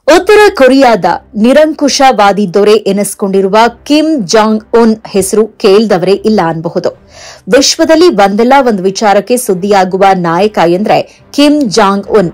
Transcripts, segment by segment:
ಉತ್ತರ ಕೊರಿಯಾದ ನಿರಂಕುಶವಾದಿ ದೊರೆ ಎನಿಸಿಕೊಂಡಿರುವ ಕಿಮ್ ಜಾಂಗ್ ಉನ್ ಹೆಸರು ಕೇಳ್ದವರೇ ಇಲ್ಲ ಅನ್ಬಹುದು ವಿಶ್ವದಲ್ಲಿ ಒಂದಲ್ಲ ಒಂದು ವಿಚಾರಕ್ಕೆ ಸುದ್ದಿಯಾಗುವ ನಾಯಕ ಎಂದ್ರೆ ಕಿಮ್ ಜಾಂಗ್ ಉನ್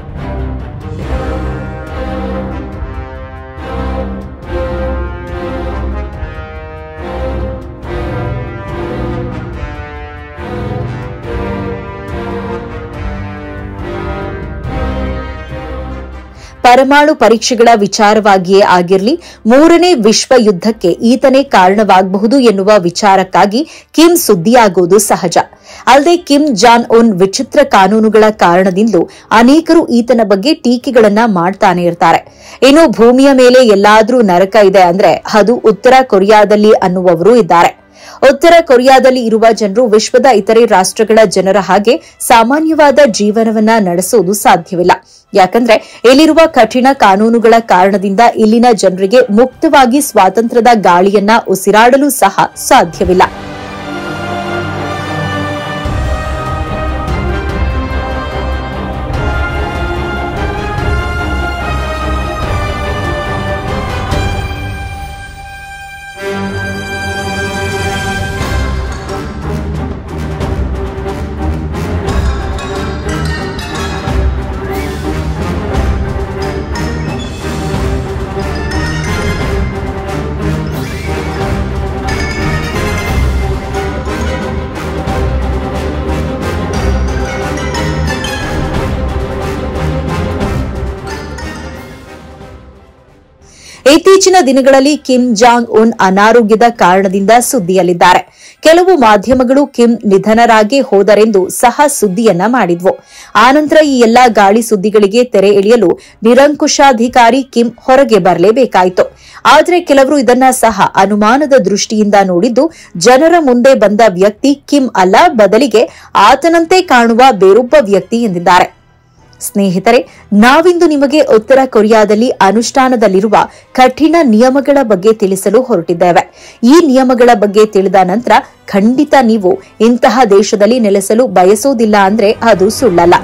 ಪರಮಾಣು ಪರೀಕ್ಷೆಗಳ ವಿಚಾರವಾಗಿಯೇ ಆಗಿರಲಿ ಮೂರನೇ ವಿಶ್ವ ಯುದ್ಧಕ್ಕೆ ಈತನೇ ಕಾರಣವಾಗಬಹುದು ಎನ್ನುವ ವಿಚಾರಕ್ಕಾಗಿ ಕಿಮ್ ಸುದ್ದಿಯಾಗುವುದು ಸಹಜ ಅಲ್ಲದೆ ಕಿಮ್ ಜಾನ್ ಉನ್ ವಿಚಿತ್ರ ಕಾನೂನುಗಳ ಕಾರಣದಿಂದಲೂ ಅನೇಕರು ಈತನ ಬಗ್ಗೆ ಟೀಕೆಗಳನ್ನ ಮಾಡ್ತಾನೆ ಇರ್ತಾರೆ ಇನ್ನು ಭೂಮಿಯ ಮೇಲೆ ಎಲ್ಲಾದ್ರೂ ನರಕ ಇದೆ ಅಂದ್ರೆ ಅದು ಉತ್ತರ ಕೊರಿಯಾದಲ್ಲಿ ಅನ್ನುವವರು ಇದ್ದಾರೆ ಉತ್ತರ ಕೊರಿಯಾದಲ್ಲಿ ಇರುವ ಜನರು ವಿಶ್ವದ ಇತರೆ ರಾಷ್ಟ್ರಗಳ ಜನರ ಹಾಗೆ ಸಾಮಾನ್ಯವಾದ ಜೀವನವನ್ನ ನಡೆಸುವುದು ಸಾಧ್ಯವಿಲ್ಲ ಯಾಕಂದ್ರೆ ಇಲ್ಲಿರುವ ಕಠಿಣ ಕಾನೂನುಗಳ ಕಾರಣದಿಂದ ಇಲ್ಲಿನ ಜನರಿಗೆ ಮುಕ್ತವಾಗಿ ಸ್ವಾತಂತ್ರ್ಯದ ಗಾಳಿಯನ್ನ ಉಸಿರಾಡಲು ಸಹ ಸಾಧ್ಯವಿಲ್ಲ ಇತ್ತೀಚಿನ ದಿನಗಳಲ್ಲಿ ಕಿಮ್ ಜಾಂಗ್ ಉನ್ ಅನಾರೋಗ್ಯದ ಕಾರಣದಿಂದ ಸುದ್ದಿಯಲ್ಲಿದ್ದಾರೆ ಕೆಲವು ಮಾಧ್ಯಮಗಳು ಕಿಮ್ ನಿಧನರಾಗಿ ಹೋದರೆಂದು ಸಹ ಸುದ್ದಿಯನ್ನ ಮಾಡಿದ್ವು ಆನಂತರ ಈ ಎಲ್ಲಾ ಗಾಳಿ ಸುದ್ದಿಗಳಿಗೆ ತೆರೆ ಎಳೆಯಲು ನಿರಂಕುಶಾಧಿಕಾರಿ ಕಿಮ್ ಹೊರಗೆ ಬರಲೇಬೇಕಾಯಿತು ಆದರೆ ಕೆಲವರು ಇದನ್ನ ಸಹ ಅನುಮಾನದ ದೃಷ್ಟಿಯಿಂದ ನೋಡಿದ್ದು ಜನರ ಮುಂದೆ ಬಂದ ವ್ಯಕ್ತಿ ಕಿಮ್ ಅಲ್ಲ ಬದಲಿಗೆ ಆತನಂತೆ ಕಾಣುವ ಬೇರೊಬ್ಬ ವ್ಯಕ್ತಿ ಎಂದಿದ್ದಾರೆ ಸ್ನೇಹಿತರೆ ನಾವಿಂದು ನಿಮಗೆ ಉತ್ತರ ಕೊರಿಯಾದಲ್ಲಿ ಅನುಷ್ಠಾನದಲ್ಲಿರುವ ಕಠಿಣ ನಿಯಮಗಳ ಬಗ್ಗೆ ತಿಳಿಸಲು ಹೊರಟಿದ್ದೇವೆ ಈ ನಿಯಮಗಳ ಬಗ್ಗೆ ತಿಳಿದ ನಂತರ ಖಂಡಿತ ನೀವು ಇಂತಹ ದೇಶದಲ್ಲಿ ನೆಲೆಸಲು ಬಯಸೋದಿಲ್ಲ ಅಂದ್ರೆ ಅದು ಸುಳ್ಳಲ್ಲ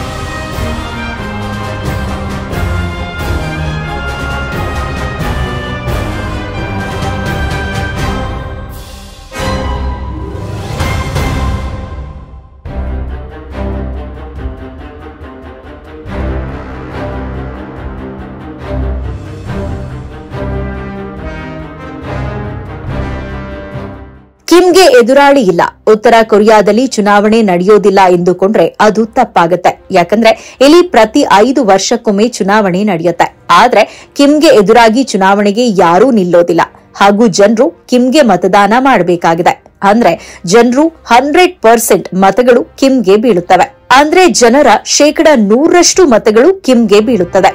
ಕಿಮ್ಗೆ ಎದುರಾಳಿ ಇಲ್ಲ ಉತ್ತರ ಕೊರಿಯಾದಲ್ಲಿ ಚುನಾವಣೆ ನಡೆಯೋದಿಲ್ಲ ಎಂದುಕೊಂಡ್ರೆ ಅದು ತಪ್ಪಾಗುತ್ತೆ ಯಾಕಂದ್ರೆ ಇಲ್ಲಿ ಪ್ರತಿ ಐದು ವರ್ಷಕ್ಕೊಮ್ಮೆ ಚುನಾವಣೆ ನಡೆಯುತ್ತೆ ಆದ್ರೆ ಕಿಮ್ಗೆ ಎದುರಾಗಿ ಚುನಾವಣೆಗೆ ಯಾರೂ ನಿಲ್ಲೋದಿಲ್ಲ ಹಾಗೂ ಜನರು ಕಿಮ್ಗೆ ಮತದಾನ ಮಾಡಬೇಕಾಗಿದೆ ಅಂದ್ರೆ ಜನರು ಹಂಡ್ರೆಡ್ ಪರ್ಸೆಂಟ್ ಮತಗಳು ಕಿಮ್ಗೆ ಬೀಳುತ್ತವೆ ಅಂದ್ರೆ ಜನರ ಶೇಕಡ ನೂರರಷ್ಟು ಮತಗಳು ಕಿಮ್ಗೆ ಬೀಳುತ್ತದೆ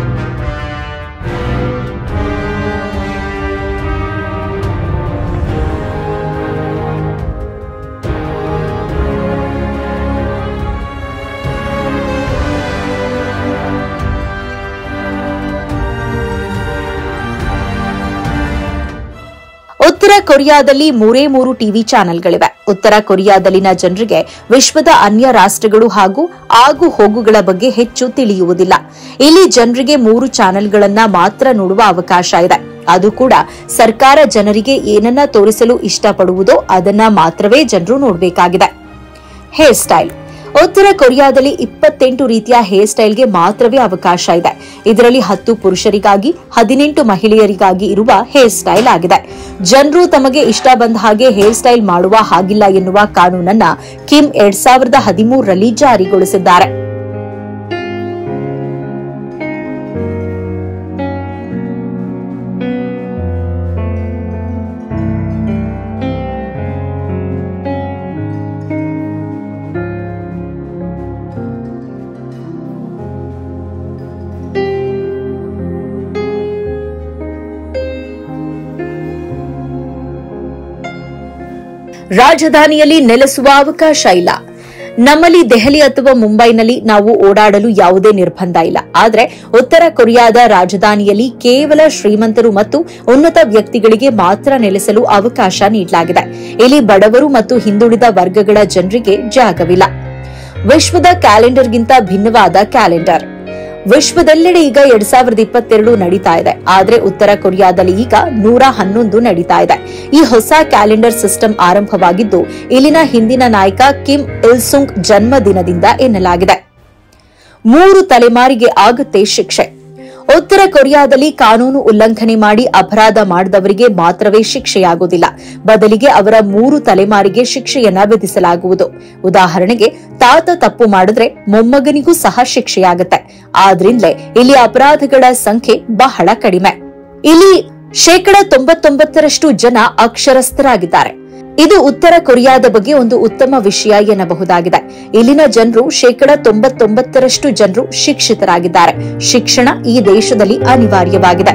ಉತ್ತರ ಕೊರಿಯಾದಲ್ಲಿ ಮೂರೇ ಮೂರು ಟಿವಿ ಚಾನೆಲ್ಗಳಿವೆ ಉತ್ತರ ಕೊರಿಯಾದಲ್ಲಿನ ಜನರಿಗೆ ವಿಶ್ವದ ಅನ್ಯ ರಾಷ್ಟ್ರಗಳು ಹಾಗೂ ಆಗು ಹೋಗುಗಳ ಬಗ್ಗೆ ಹೆಚ್ಚು ತಿಳಿಯುವುದಿಲ್ಲ ಇಲ್ಲಿ ಜನರಿಗೆ ಮೂರು ಚಾನೆಲ್ಗಳನ್ನ ಮಾತ್ರ ನೋಡುವ ಅವಕಾಶ ಇದೆ ಅದು ಕೂಡ ಸರ್ಕಾರ ಜನರಿಗೆ ಏನನ್ನ ತೋರಿಸಲು ಇಷ್ಟಪಡುವುದೋ ಅದನ್ನ ಮಾತ್ರವೇ ಜನರು ನೋಡಬೇಕಾಗಿದೆ ಹೇರ್ ಸ್ಟೈಲ್ ಉತ್ತರ ಕೊರಿಯಾದಲ್ಲಿ ಇಪ್ಪತ್ತೆಂಟು ರೀತಿಯ ಹೇರ್ ಸ್ಟೈಲ್ಗೆ ಮಾತ್ರವೇ ಅವಕಾಶ ಇದೆ ಇದರಲ್ಲಿ ಹತ್ತು ಪುರುಷರಿಗಾಗಿ ಹದಿನೆಂಟು ಮಹಿಳೆಯರಿಗಾಗಿ ಇರುವ ಹೇರ್ ಸ್ಟೈಲ್ ಆಗಿದೆ ಜನರು ತಮಗೆ ಇಷ್ಟ ಬಂದ ಹಾಗೆ ಹೇರ್ ಸ್ಟೈಲ್ ಮಾಡುವ ಹಾಗಿಲ್ಲ ಎನ್ನುವ ಕಾನೂನನ್ನ ಕಿಮ್ ಎರಡ್ ಸಾವಿರದ ಹದಿಮೂರರಲ್ಲಿ ಜಾರಿಗೊಳಿಸಿದ್ದಾರೆ ರಾಜಧಾನಿಯಲ್ಲಿ ನೆಲೆಸುವ ಅವಕಾಶ ಇಲ್ಲ ನಮ್ಮಲ್ಲಿ ದೆಹಲಿ ಅಥವಾ ಮುಂಬೈನಲ್ಲಿ ನಾವು ಓಡಾಡಲು ಯಾವುದೇ ನಿರ್ಬಂಧ ಇಲ್ಲ ಆದರೆ ಉತ್ತರ ಕೊರಿಯಾದ ರಾಜಧಾನಿಯಲ್ಲಿ ಕೇವಲ ಶ್ರೀಮಂತರು ಮತ್ತು ಉನ್ನತ ವ್ಯಕ್ತಿಗಳಿಗೆ ಮಾತ್ರ ನೆಲೆಸಲು ಅವಕಾಶ ನೀಡಲಾಗಿದೆ ಇಲ್ಲಿ ಬಡವರು ಮತ್ತು ಹಿಂದುಳಿದ ವರ್ಗಗಳ ಜನರಿಗೆ ಜಾಗವಿಲ್ಲ ವಿಶ್ವದ ಕ್ಯಾಲೆಂಡರ್ಗಿಂತ ಭಿನ್ನವಾದ ಕ್ಯಾಲೆಂಡರ್ ವಿಶ್ವದೆಲ್ಲೆಡೆ ಈಗ ಎರಡ್ ಸಾವಿರದ ಇಪ್ಪತ್ತೆರಡು ನಡೀತಾ ಇದೆ ಆದ್ರೆ ಉತ್ತರ ಕೊರಿಯಾದಲ್ಲಿ ಈಗ ನೂರ ಹನ್ನೊಂದು ನಡೀತಾ ಇದೆ ಈ ಹೊಸ ಕ್ಯಾಲೆಂಡರ್ ಸಿಸ್ಟಮ್ ಆರಂಭವಾಗಿದ್ದು ಇಲ್ಲಿನ ಹಿಂದಿನ ನಾಯಕ ಕಿಮ್ ಇಲ್ಸುಂಗ್ ಜನ್ಮದಿನದಿಂದ ಎನ್ನಲಾಗಿದೆ ಮೂರು ತಲೆಮಾರಿಗೆ ಆಗುತ್ತೆ ಶಿಕ್ಷೆ ಉತ್ತರ ಕೊರಿಯಾದಲ್ಲಿ ಕಾನೂನು ಉಲ್ಲಂಘನೆ ಮಾಡಿ ಅಪರಾಧ ಮಾಡಿದವರಿಗೆ ಮಾತ್ರವೇ ಶಿಕ್ಷೆಯಾಗುವುದಿಲ್ಲ ಬದಲಿಗೆ ಅವರ ಮೂರು ತಲೆಮಾರಿಗೆ ಶಿಕ್ಷೆಯನ್ನ ವಿಧಿಸಲಾಗುವುದು ಉದಾಹರಣೆಗೆ ತಾತ ತಪ್ಪು ಮಾಡಿದ್ರೆ ಮೊಮ್ಮಗನಿಗೂ ಸಹ ಶಿಕ್ಷೆಯಾಗುತ್ತೆ ಆದ್ರಿಂದಲೇ ಇಲ್ಲಿ ಅಪರಾಧಗಳ ಸಂಖ್ಯೆ ಬಹಳ ಕಡಿಮೆ ಇಲ್ಲಿ ಶೇಕಡ ತೊಂಬತ್ತೊಂಬತ್ತರಷ್ಟು ಜನ ಅಕ್ಷರಸ್ಥರಾಗಿದ್ದಾರೆ ಇದು ಉತ್ತರ ಕೊರಿಯಾದ ಬಗ್ಗೆ ಒಂದು ಉತ್ತಮ ವಿಷಯ ಎನ್ನಬಹುದಾಗಿದೆ ಇಲ್ಲಿನ ಜನರು ಶೇಕಡ ತೊಂಬತ್ತೊಂಬತ್ತರಷ್ಟು ಜನರು ಶಿಕ್ಷಿತರಾಗಿದ್ದಾರೆ ಶಿಕ್ಷಣ ಈ ದೇಶದಲ್ಲಿ ಅನಿವಾರ್ಯವಾಗಿದೆ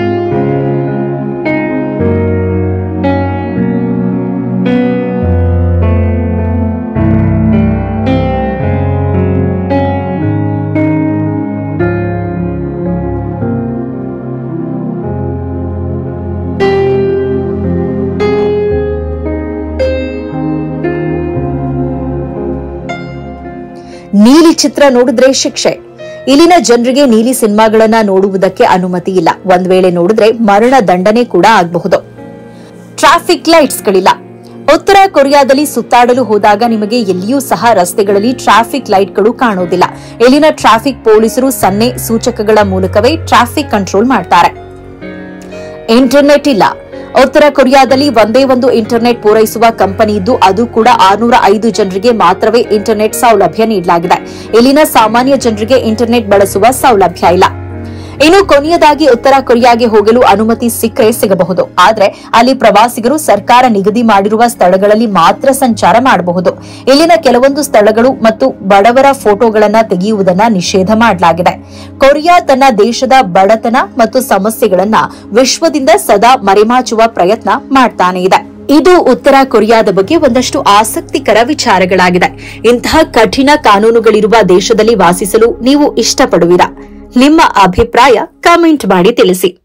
ನೀಲಿ ಚಿತ್ರ ನೋಡಿದ್ರೆ ಶಿಕ್ಷೆ ಇಲ್ಲಿನ ಜನರಿಗೆ ನೀಲಿ ಸಿನಿಮಾಗಳನ್ನ ನೋಡುವುದಕ್ಕೆ ಅನುಮತಿ ಇಲ್ಲ ಒಂದ್ ವೇಳೆ ನೋಡಿದ್ರೆ ಮರಣ ದಂಡನೆ ಕೂಡ ಆಗಬಹುದು ಟ್ರಾಫಿಕ್ ಲೈಟ್ಸ್ಗಳಿಲ್ಲ ಉತ್ತರ ಕೊರಿಯಾದಲ್ಲಿ ಸುತ್ತಾಡಲು ಹೋದಾಗ ನಿಮಗೆ ಎಲ್ಲಿಯೂ ಸಹ ರಸ್ತೆಗಳಲ್ಲಿ ಟ್ರಾಫಿಕ್ ಲೈಟ್ಗಳು ಕಾಣುವುದಿಲ್ಲ ಇಲ್ಲಿನ ಟ್ರಾಫಿಕ್ ಪೊಲೀಸರು ಸನ್ನೆ ಸೂಚಕಗಳ ಮೂಲಕವೇ ಟ್ರಾಫಿಕ್ ಕಂಟ್ರೋಲ್ ಮಾಡ್ತಾರೆ ಇಂಟರ್ನೆಟ್ ಇಲ್ಲ ಉತ್ತರ ಕೊರಿಯಾದಲ್ಲಿ ಒಂದೇ ಒಂದು ಇಂಟರ್ನೆಟ್ ಪೂರೈಸುವ ಕಂಪನಿ ಇದ್ದು ಅದು ಕೂಡ ಆರ್ನೂರ ಐದು ಜನರಿಗೆ ಮಾತ್ರವೇ ಇಂಟರ್ನೆಟ್ ಸೌಲಭ್ಯ ನೀಡಲಾಗಿದೆ ಇಲ್ಲಿನ ಸಾಮಾನ್ಯ ಜನರಿಗೆ ಇಂಟರ್ನೆಟ್ ಬಳಸುವ ಸೌಲಭ್ಯ ಇಲ್ಲ ಇನ್ನು ಕೊನೆಯದಾಗಿ ಉತ್ತರ ಕೊರಿಯಾಗೆ ಹೋಗಲು ಅನುಮತಿ ಸಿಕ್ಕರೆ ಸಿಗಬಹುದು ಆದ್ರೆ ಅಲ್ಲಿ ಪ್ರವಾಸಿಗರು ಸರ್ಕಾರ ನಿಗದಿ ಮಾಡಿರುವ ಸ್ಥಳಗಳಲ್ಲಿ ಮಾತ್ರ ಸಂಚಾರ ಮಾಡಬಹುದು ಇಲ್ಲಿನ ಕೆಲವೊಂದು ಸ್ಥಳಗಳು ಮತ್ತು ಬಡವರ ಫೋಟೋಗಳನ್ನ ತೆಗೆಯುವುದನ್ನ ನಿಷೇಧ ಮಾಡಲಾಗಿದೆ ಕೊರಿಯಾ ತನ್ನ ದೇಶದ ಬಡತನ ಮತ್ತು ಸಮಸ್ಯೆಗಳನ್ನ ವಿಶ್ವದಿಂದ ಸದಾ ಮರೆಮಾಚುವ ಪ್ರಯತ್ನ ಮಾಡ್ತಾನೆ ಇದೆ ಇದು ಉತ್ತರ ಕೊರಿಯಾದ ಬಗ್ಗೆ ಒಂದಷ್ಟು ಆಸಕ್ತಿಕರ ವಿಚಾರಗಳಾಗಿದೆ ಇಂತಹ ಕಠಿಣ ಕಾನೂನುಗಳಿರುವ ದೇಶದಲ್ಲಿ ವಾಸಿಸಲು ನೀವು ಇಷ್ಟಪಡುವಿರಾ ನಿಮ್ಮ ಅಭಿಪ್ರಾಯ ಕಮೆಂಟ್ ಮಾಡಿ ತಿಳಿಸಿ